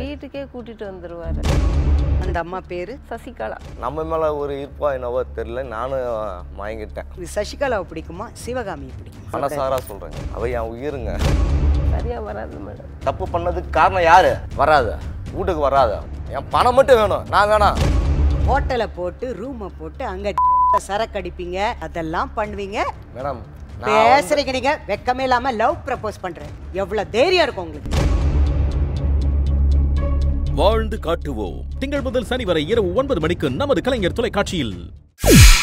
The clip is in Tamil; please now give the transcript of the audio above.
வீட்டுக்கே கூட்டிட்டு வந்துருவாரு அந்த அம்மா பேரு சசிகலா நம்ம மேலே ஒரு இருப்பா என்னவோ தெரியல நானும் மயங்கிட்டேன் இது சசிகலாவை பிடிக்குமா சிவகாமியை பிடிக்குமா மனசாரா சொல்கிறேங்க அவ என் உயிருங்க சரியா வராது மேடம் தப்பு பண்ணதுக்கு காரணம் யாரு வராது வீட்டுக்கு வராது என் பணம் மட்டும் வேணும் நான் வேணாம் ஹோட்டலை போட்டு ரூமை போட்டு அங்க சரக்கு அடிப்பீங்க அதெல்லாம் பண்ணுவீங்க மேடம் நான் பேசுறீங்க நீங்க வெக்கமே இல்லாம லவ் ப்ரப்போஸ் பண்றேன் எவ்வளவு தைரியம் இருக்கும் உங்களுக்கு வாழ்ந்து காட்டுவோம் திங்கள் முதல் சனி வரை இரவு ஒன்பது மணிக்கு நமது கலைஞர் தொலைக்காட்சியில்